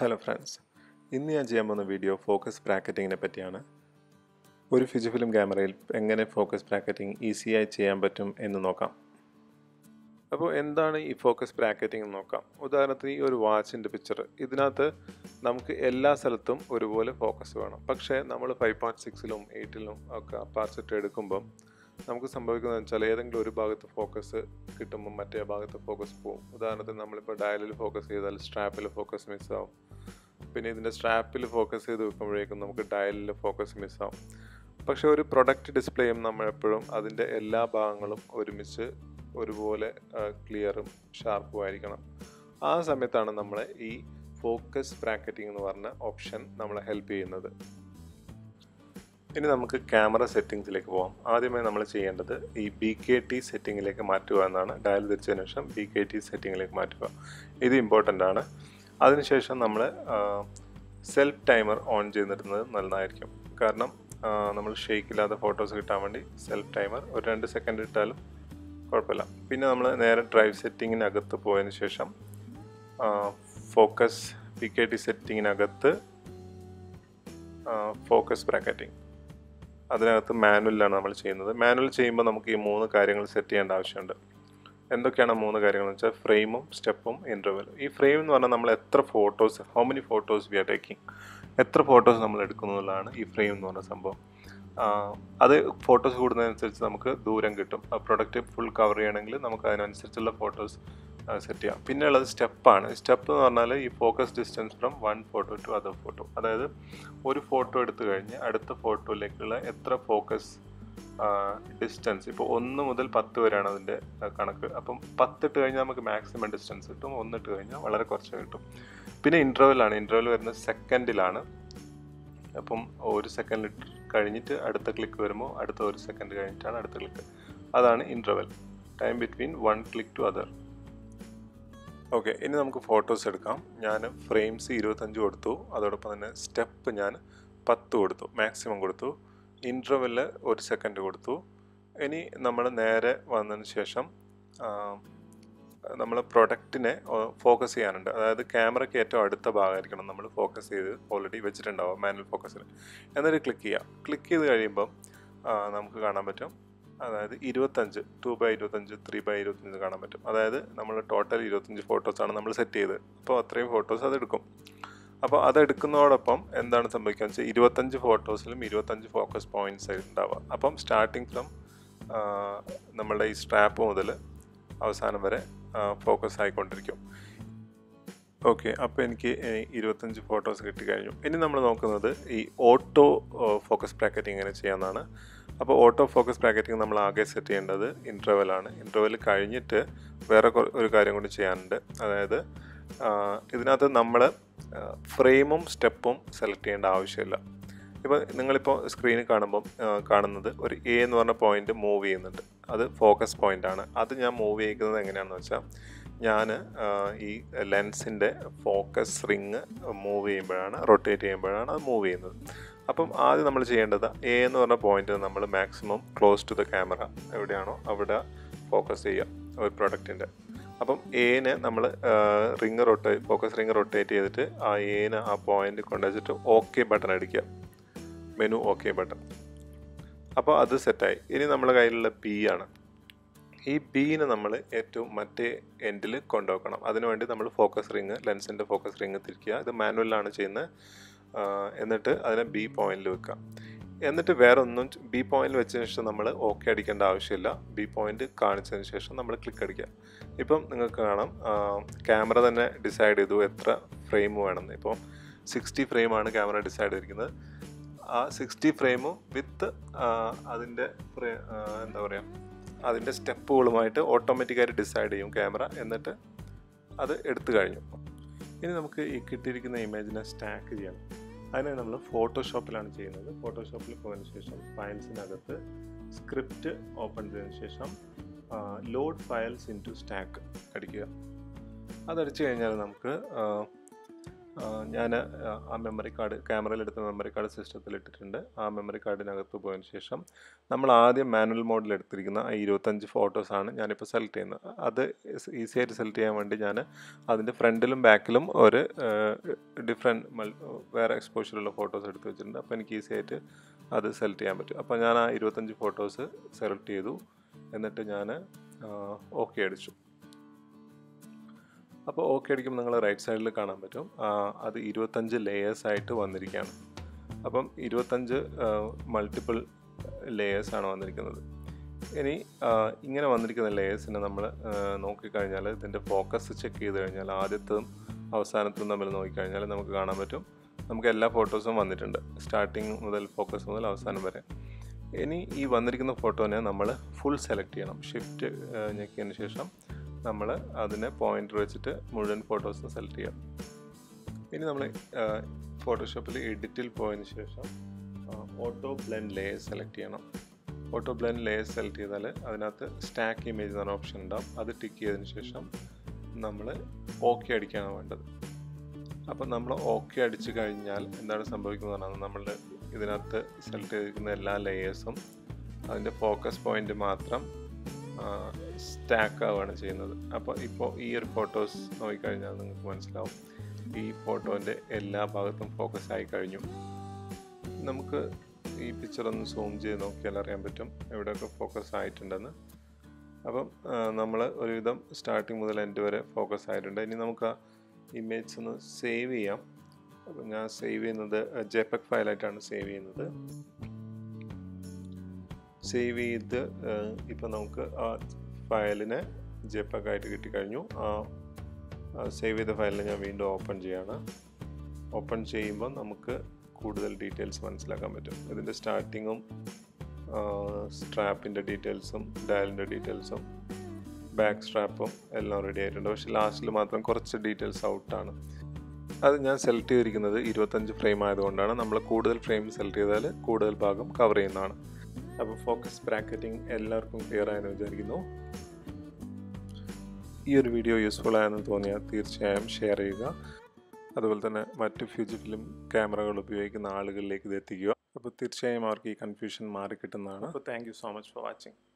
hello friends ഇന്ന് ഞാൻ ചെയ്യാൻ പോകുന്ന വീഡിയോ ഫോക്കസ് ബ്രാക്കറ്റിങ്ങിനെ പറ്റിയാണ് ഒരു ഫിജിഫിലിം ക്യാമറയിൽ എങ്ങനെ ഫോക്കസ് ബ്രാക്കറ്റിംഗ് ഈസിയായി ചെയ്യാൻ പറ്റും എന്ന് നോക്കാം അപ്പോൾ എന്താണ് ഈ ഫോക്കസ് ബ്രാക്കറ്റിംഗ് എന്ന് നോക്കാം ഉദാഹരണത്തിന് ഈ ഒരു വാച്ചിൻ്റെ പിക്ചർ ഇതിനകത്ത് നമുക്ക് എല്ലാ സ്ഥലത്തും ഒരുപോലെ ഫോക്കസ് വേണം പക്ഷേ നമ്മൾ ഫൈവ് പോയിൻറ്റ് സിക്സിലും എയ്റ്റിലും ഒക്കെ അപ്പാർച്ചറ്റ് എടുക്കുമ്പം നമുക്ക് സംഭവിക്കുന്നത് വെച്ചാൽ ഏതെങ്കിലും ഒരു ഭാഗത്ത് ഫോക്കസ് കിട്ടുമ്പോൾ മറ്റേ ഭാഗത്ത് ഫോക്കസ് പോകും ഉദാഹരണത്തിന് നമ്മളിപ്പോൾ ഡയലിൽ ഫോക്കസ് ചെയ്താൽ സ്ട്രാപ്പിൽ ഫോക്കസ് മിസ്സാവും പിന്നെ ഇതിൻ്റെ സ്ട്രാപ്പിൽ ഫോക്കസ് ചെയ്ത് വെക്കുമ്പോഴേക്കും നമുക്ക് ഡയലിൽ ഫോക്കസ് മിസ്സാവും പക്ഷേ ഒരു പ്രൊഡക്റ്റ് ഡിസ്പ്ലേയും നമ്മൾ എപ്പോഴും അതിൻ്റെ എല്ലാ ഭാഗങ്ങളും ഒരുമിച്ച് ഒരുപോലെ ക്ലിയറും ഷാർപ്പും ആയിരിക്കണം ആ സമയത്താണ് നമ്മളെ ഈ ഫോക്കസ് ബ്രാക്കറ്റിംഗ് എന്ന് പറഞ്ഞ ഓപ്ഷൻ നമ്മളെ ഹെൽപ്പ് ചെയ്യുന്നത് ഇനി നമുക്ക് ക്യാമറ സെറ്റിങ്സിലേക്ക് പോകാം ആദ്യമായി നമ്മൾ ചെയ്യേണ്ടത് ഈ ബി കെ ടി സെറ്റിങ്ങിലേക്ക് മാറ്റുക എന്നാണ് ഡയൽ തിരിച്ചതിന് ശേഷം ബി കെ ടി സെറ്റിങ്ങിലേക്ക് മാറ്റുക ഇത് ഇമ്പോർട്ടൻ്റ് ആണ് അതിനുശേഷം നമ്മൾ സെൽഫ് ടൈമർ ഓൺ ചെയ്തിടുന്നത് നല്ലതായിരിക്കും കാരണം നമ്മൾ ഷെയ്ക്ക് ഇല്ലാത്ത ഫോട്ടോസ് കിട്ടാൻ വേണ്ടി സെൽഫ് ടൈമർ ഒരു രണ്ട് സെക്കൻഡ് ഇട്ടാലും കുഴപ്പമില്ല പിന്നെ നമ്മൾ നേരെ ഡ്രൈവ് സെറ്റിങ്ങിനകത്ത് പോയതിന് ശേഷം ഫോക്കസ് പി കെ ടി സെറ്റിങ്ങിനകത്ത് ഫോക്കസ് ബ്രാക്കറ്റിംഗ് അതിനകത്ത് മാനുവലിലാണ് നമ്മൾ ചെയ്യുന്നത് മാനുവൽ ചെയ്യുമ്പോൾ നമുക്ക് ഈ മൂന്ന് കാര്യങ്ങൾ സെറ്റ് ചെയ്യേണ്ട ആവശ്യമുണ്ട് എന്തൊക്കെയാണ് മൂന്ന് കാര്യങ്ങൾ എന്ന് വെച്ചാൽ ഫ്രെയിമും സ്റ്റെപ്പും ഇൻ്റർവെലും ഈ ഫ്രെയിം എന്ന് പറഞ്ഞാൽ നമ്മൾ എത്ര photos how many photos we are taking എത്ര ഫോട്ടോസ് നമ്മൾ എടുക്കുന്നു എന്നുള്ളതാണ് ഈ ഫ്രെയിം എന്ന് പറഞ്ഞ സംഭവം അത് ഫോട്ടോസ് കൂടുന്നതനുസരിച്ച് നമുക്ക് ദൂരം കിട്ടും ആ പ്രൊഡക്റ്റ് ഫുൾ കവർ ചെയ്യണമെങ്കിൽ നമുക്ക് അതിനനുസരിച്ചുള്ള ഫോട്ടോസ് സെറ്റ് ചെയ്യാം പിന്നെ ഉള്ളത് സ്റ്റെപ്പാണ് സ്റ്റെപ്പ് എന്ന് പറഞ്ഞാൽ ഈ focus distance from one photo to other photo അതായത് ഒരു ഫോട്ടോ എടുത്തു കഴിഞ്ഞ് അടുത്ത ഫോട്ടോയിലേക്കുള്ള എത്ര ഫോക്കസ് ഡിസ്റ്റൻസ് ഇപ്പോൾ ഒന്ന് മുതൽ പത്ത് വരെയാണ് അതിൻ്റെ കണക്ക് അപ്പം പത്തിട്ട് കഴിഞ്ഞാൽ നമുക്ക് മാക്സിമം ഡിസ്റ്റൻസ് കിട്ടും ഒന്നിട്ട് കഴിഞ്ഞാൽ വളരെ കുറച്ച് കിട്ടും പിന്നെ ഇൻ്റർവെലാണ് ഇൻ്റർവെൽ വരുന്നത് സെക്കൻഡിലാണ് അപ്പം ഒരു സെക്കൻഡ് കഴിഞ്ഞിട്ട് അടുത്ത ക്ലിക്ക് വരുമ്പോൾ അടുത്ത ഒരു സെക്കൻഡ് കഴിഞ്ഞിട്ടാണ് അടുത്ത ക്ലിക്ക് അതാണ് interval time between one click to other okay ഇനി നമുക്ക് ഫോട്ടോസ് എടുക്കാം ഞാൻ ഫ്രെയിംസ് ഇരുപത്തഞ്ച് കൊടുത്തു അതോടൊപ്പം തന്നെ സ്റ്റെപ്പ് ഞാൻ പത്ത് കൊടുത്തു മാക്സിമം കൊടുത്തു ഇൻ്റർവെല് ഒരു സെക്കൻഡ് കൊടുത്തു ഇനി നമ്മൾ നേരെ വന്നതിന് ശേഷം നമ്മൾ പ്രൊഡക്റ്റിനെ ഫോക്കസ് ചെയ്യാനുണ്ട് അതായത് ക്യാമറയ്ക്ക് ഏറ്റവും അടുത്ത ഭാഗമായിരിക്കണം നമ്മൾ ഫോക്കസ് ചെയ്ത് ഓൾറെഡി വെച്ചിട്ടുണ്ടാവും മാനുവൽ ഫോക്കസിൽ എന്നിട്ട് ക്ലിക്ക് ചെയ്യാം ക്ലിക്ക് ചെയ്ത് കഴിയുമ്പം നമുക്ക് കാണാൻ പറ്റും അതായത് ഇരുപത്തഞ്ച് ടു ബൈ ഇരുപത്തഞ്ച് ത്രീ ബൈ ഇരുപത്തഞ്ച് കാണാൻ പറ്റും അതായത് നമ്മൾ ടോട്ടൽ ഇരുപത്തഞ്ച് ഫോട്ടോസാണ് നമ്മൾ സെറ്റ് ചെയ്തത് അപ്പോൾ അത്രയും ഫോട്ടോസ് അത് എടുക്കും അപ്പോൾ അതെടുക്കുന്നതോടൊപ്പം എന്താണ് സംഭവിക്കുക വെച്ചാൽ ഇരുപത്തഞ്ച് ഫോട്ടോസിലും ഇരുപത്തഞ്ച് ഫോക്കസ് പോയിന്റ്സ് ഉണ്ടാവുക അപ്പം സ്റ്റാർട്ടിങ് ഫ്രം നമ്മളുടെ ഈ സ്ട്രാപ്പ് മുതൽ അവസാനം വരെ ഫോക്കസ് ആയിക്കൊണ്ടിരിക്കും ഓക്കെ അപ്പോൾ എനിക്ക് ഇരുപത്തഞ്ച് ഫോട്ടോസ് കിട്ടിക്കഴിഞ്ഞു ഇനി നമ്മൾ നോക്കുന്നത് ഈ ഓട്ടോ ഫോക്കസ് ബ്രാക്കറ്റിംഗ് എങ്ങനെ ചെയ്യാമെന്നാണ് അപ്പോൾ ഓട്ടോ ഫോക്കസ് ബ്രാക്കറ്റിംഗ് നമ്മൾ ആകെ സെറ്റ് ചെയ്യേണ്ടത് ഇൻ്റർവെലാണ് ഇൻ്റർവെൽ കഴിഞ്ഞിട്ട് വേറെ ഒരു കാര്യം കൂടി ചെയ്യാനുണ്ട് അതായത് ഇതിനകത്ത് നമ്മൾ ഫ്രെയിമും സ്റ്റെപ്പും സെലക്ട് ചെയ്യേണ്ട ആവശ്യമില്ല ഇപ്പോൾ നിങ്ങളിപ്പോൾ സ്ക്രീനിൽ കാണുമ്പം കാണുന്നത് ഒരു എ എന്ന് പറഞ്ഞ പോയിന്റ് മൂവ് ചെയ്യുന്നുണ്ട് അത് ഫോക്കസ് പോയിന്റ് ആണ് അത് ഞാൻ മൂവ് ചെയ്യിക്കുന്നത് എങ്ങനെയാണെന്ന് വെച്ചാൽ ഞാൻ ഈ ലെൻസിൻ്റെ ഫോക്കസ് റിങ് മൂവ് ചെയ്യുമ്പോഴാണ് റൊട്ടേറ്റ് ചെയ്യുമ്പോഴാണ് അത് മൂവ് ചെയ്യുന്നത് അപ്പം ആദ്യം നമ്മൾ ചെയ്യേണ്ടത് എ എന്ന് പറഞ്ഞ പോയിന്റ് നമ്മൾ maximum close to the camera എവിടെയാണോ അവിടെ ഫോക്കസ് ചെയ്യുക ഒരു പ്രൊഡക്റ്റിൻ്റെ അപ്പം എന് നമ്മൾ ring rotate focus ring rotate ചെയ്തിട്ട് ആ എന് ആ പോയിന്റ് കൊണ്ടുവച്ചിട്ട് ഓക്കെ ബട്ടൺ അടിക്കുക മെനു ഓക്കെ ബട്ടൺ അപ്പോൾ അത് സെറ്റായി ഇനി നമ്മുടെ കയ്യിലുള്ള ബി ആണ് ഈ ബീനെ നമ്മൾ ഏറ്റവും മറ്റേ എൻഡിൽ കൊണ്ടുവെക്കണം അതിനുവേണ്ടി നമ്മൾ ഫോക്കസ് റിങ് ലെൻസിൻ്റെ ഫോക്കസ് റിങ് തിരിക്കുക ഇത് മാനുവലാണ് ചെയ്യുന്നത് എന്നിട്ട് അതിനെ ബി പോയിന്റിൽ വെക്കുക എന്നിട്ട് വേറെ ഒന്നും ബി പോയിന്റിൽ വെച്ചതിന് ശേഷം നമ്മൾ ഓക്കെ അടിക്കേണ്ട ആവശ്യമില്ല ബി പോയിന്റ് കാണിച്ചതിന് ശേഷം നമ്മൾ ക്ലിക്ക് അടിക്കുക ഇപ്പം നിങ്ങൾക്ക് കാണാം ക്യാമറ തന്നെ ഡിസൈഡ് ചെയ്തു എത്ര ഫ്രെയിം വേണമെന്ന് ഇപ്പം സിക്സ്റ്റി ഫ്രെയിമാണ് ക്യാമറ ഡിസൈഡ് ചെയ്തിരിക്കുന്നത് ആ സിക്സ്റ്റി ഫ്രെയിമും വിത്ത് അതിൻ്റെ എന്താ പറയുക അതിൻ്റെ സ്റ്റെപ്പുകളുമായിട്ട് ഓട്ടോമാറ്റിക്കായിട്ട് ഡിസൈഡ് ചെയ്യും ക്യാമറ എന്നിട്ട് അത് എടുത്തു കഴിഞ്ഞു ഇനി നമുക്ക് ഈ കിട്ടിയിരിക്കുന്ന ഇമേജിനെ സ്റ്റാക്ക് ചെയ്യണം അതിനെ നമ്മൾ ഫോട്ടോഷോപ്പിലാണ് ചെയ്യുന്നത് ഫോട്ടോഷോപ്പിൽ പോയതിനു ശേഷം ഫയൽസിനകത്ത് സ്ക്രിപ്റ്റ് ഓപ്പൺ ചെയ്തതിന് ശേഷം load files into stack അടിക്കുക അതടിച്ചു കഴിഞ്ഞാൽ നമുക്ക് ഞാൻ ആ മെമ്മറി കാർഡ് ക്യാമറയിലെടുത്ത മെമ്മറി കാർഡ് സിസ്റ്റത്തിൽ ഇട്ടിട്ടുണ്ട് ആ മെമ്മറി കാർഡിനകത്ത് പോയതിന് ശേഷം നമ്മൾ ആദ്യം മാനുവൽ മോഡിൽ എടുത്തിരിക്കുന്ന ആ ഇരുപത്തഞ്ച് ഫോട്ടോസാണ് ഞാനിപ്പോൾ സെലക്ട് ചെയ്യുന്നത് അത് ഈസി ആയിട്ട് സെലക്ട് ചെയ്യാൻ വേണ്ടി ഞാൻ അതിൻ്റെ ഫ്രണ്ടിലും ബാക്കിലും ഒരു ഡിഫറെൻറ്റ് മൾ വേറെ എക്സ്പോഷറുള്ള ഫോട്ടോസ് എടുത്ത് വെച്ചിട്ടുണ്ട് അപ്പോൾ എനിക്ക് ഈസി ആയിട്ട് അത് സെലക്ട് ചെയ്യാൻ പറ്റും അപ്പോൾ ഞാൻ ആ ഇരുപത്തഞ്ച് ഫോട്ടോസ് സെലക്ട് ചെയ്തു എന്നിട്ട് ഞാൻ ഓക്കെ അടിച്ചു അപ്പോൾ ഓക്കെ അടിക്കുമ്പോൾ നിങ്ങൾ റൈറ്റ് സൈഡിൽ കാണാൻ പറ്റും ആ, അത് ഇരുപത്തഞ്ച് ലെയേഴ്സ് ആയിട്ട് വന്നിരിക്കുകയാണ് അപ്പം ഇരുപത്തഞ്ച് മൾട്ടിപ്പിൾ ലേയേഴ്സാണ് വന്നിരിക്കുന്നത് ഇനി ആ, ഇങ്ങനെ വന്നിരിക്കുന്ന ലേയേഴ്സിനെ നമ്മൾ നോക്കിക്കഴിഞ്ഞാൽ ഇതിൻ്റെ ഫോക്കസ് ചെക്ക് ചെയ്ത് കഴിഞ്ഞാൽ ആദ്യത്തും അവസാനത്തും തമ്മിൽ നോക്കിക്കഴിഞ്ഞാൽ നമുക്ക് കാണാൻ പറ്റും നമുക്ക് എല്ലാ ഫോട്ടോസും വന്നിട്ടുണ്ട് സ്റ്റാർട്ടിങ് മുതൽ ഫോക്കസ് മുതൽ അവസാനം വരെ ഇനി ഈ വന്നിരിക്കുന്ന ഫോട്ടോനെ നമ്മൾ ഫുൾ സെലക്ട് ചെയ്യണം ഷിഫ്റ്റ് ഞെക്കിയതിന് ശേഷം നമ്മൾ അതിനെ പോയിന്റർ വെച്ചിട്ട് മുഴുവൻ ഫോട്ടോസും സെലക്ട് ചെയ്യാം ഇനി നമ്മൾ ഫോട്ടോഷോപ്പിൽ എഡിറ്റിൽ പോയതിന് ശേഷം ഓട്ടോ ബ്ലെൻഡ് ലേയേഴ്സ് സെലക്ട് ചെയ്യണം ഓട്ടോ ബ്ലെൻഡ് ലേയേഴ്സ് സെലക്ട് ചെയ്താൽ അതിനകത്ത് സ്റ്റാക്ക് ഇമേജ് എന്ന് പറഞ്ഞ ഓപ്ഷൻ ഉണ്ടാവും അത് ടിക്ക് ചെയ്തതിന് ശേഷം നമ്മൾ ഓക്കെ അടിക്കാണ് വേണ്ടത് അപ്പോൾ നമ്മൾ ഓക്കെ അടിച്ചു കഴിഞ്ഞാൽ എന്താണ് സംഭവിക്കുന്നത് പറഞ്ഞാൽ നമ്മളുടെ ഇതിനകത്ത് സെലക്ട് ചെയ്തിരിക്കുന്ന എല്ലാ ലേയേഴ്സും അതിൻ്റെ ഫോക്കസ് പോയിന്റ് മാത്രം സ്റ്റാക്ക് ആവുകയാണ് ചെയ്യുന്നത് അപ്പോൾ ഇപ്പോൾ ഈ ഒരു ഫോട്ടോസ് നോക്കിക്കഴിഞ്ഞാൽ നിങ്ങൾക്ക് മനസ്സിലാവും ഈ ഫോട്ടോൻ്റെ എല്ലാ ഭാഗത്തും ഫോക്കസ് ആയി കഴിഞ്ഞു നമുക്ക് ഈ പിക്ചർ ഒന്ന് സൂം ചെയ്ത് നോക്കിയാൽ അറിയാൻ പറ്റും എവിടെയൊക്കെ ഫോക്കസ് ആയിട്ടുണ്ടെന്ന് അപ്പം നമ്മൾ ഒരുവിധം സ്റ്റാർട്ടിങ് മുതൽ എൻഡ് വരെ ഫോക്കസ് ആയിട്ടുണ്ട് ഇനി നമുക്ക് ആ ഇമേജ് ഒന്ന് സേവ് ചെയ്യാം അപ്പം ഞാൻ സേവ് ചെയ്യുന്നത് ജെപെക് ഫയലായിട്ടാണ് സേവ് ചെയ്യുന്നത് സേവ് ചെയ്ത് ഇപ്പം നമുക്ക് ആ ഫയലിനെ ജെപെക് ആയിട്ട് കിട്ടിക്കഴിഞ്ഞു ആ സേവ് ചെയ്ത ഫയലിനെ ഞാൻ വീണ്ടും ഓപ്പൺ ചെയ്യാണ് ഓപ്പൺ ചെയ്യുമ്പോൾ നമുക്ക് കൂടുതൽ ഡീറ്റെയിൽസ് മനസ്സിലാക്കാൻ പറ്റും ഇതിൻ്റെ സ്റ്റാർട്ടിങ്ങും സ്ട്രാപ്പിൻ്റെ ഡീറ്റെയിൽസും ഡയലിൻ്റെ ഡീറ്റെയിൽസും ബാക്ക് സ്ട്രാപ്പും എല്ലാം റെഡി ആയിട്ടുണ്ട് പക്ഷെ ലാസ്റ്റിൽ മാത്രം കുറച്ച് ഡീറ്റെയിൽസ് ഔട്ടാണ് അത് ഞാൻ സെലക്ട് ചെയ്തിരിക്കുന്നത് ഇരുപത്തഞ്ച് ഫ്രെയിം ആയതുകൊണ്ടാണ് നമ്മൾ കൂടുതൽ ഫ്രെയിം സെലക്ട് ചെയ്താൽ കൂടുതൽ ഭാഗം കവർ ചെയ്യുന്നതാണ് അപ്പോൾ ഫോക്കസ് ബ്രാക്കറ്റിംഗ് എല്ലാവർക്കും ക്ലിയർ ആയെന്ന് വിചാരിക്കുന്നു ഈ ഒരു വീഡിയോ യൂസ്ഫുൾ ആയെന്ന് തോന്നിയാൽ തീർച്ചയായും ഷെയർ ചെയ്യുക അതുപോലെ തന്നെ മറ്റ് ഫ്യൂച്ചർ ഫിലിം ക്യാമറകൾ ഉപയോഗിക്കുന്ന ആളുകളിലേക്ക് ഇത് എത്തിക്കുക അപ്പോൾ തീർച്ചയായും അവർക്ക് ഈ കൺഫ്യൂഷൻ മാറി കിട്ടുന്നതാണ് അപ്പോൾ thank you so much for watching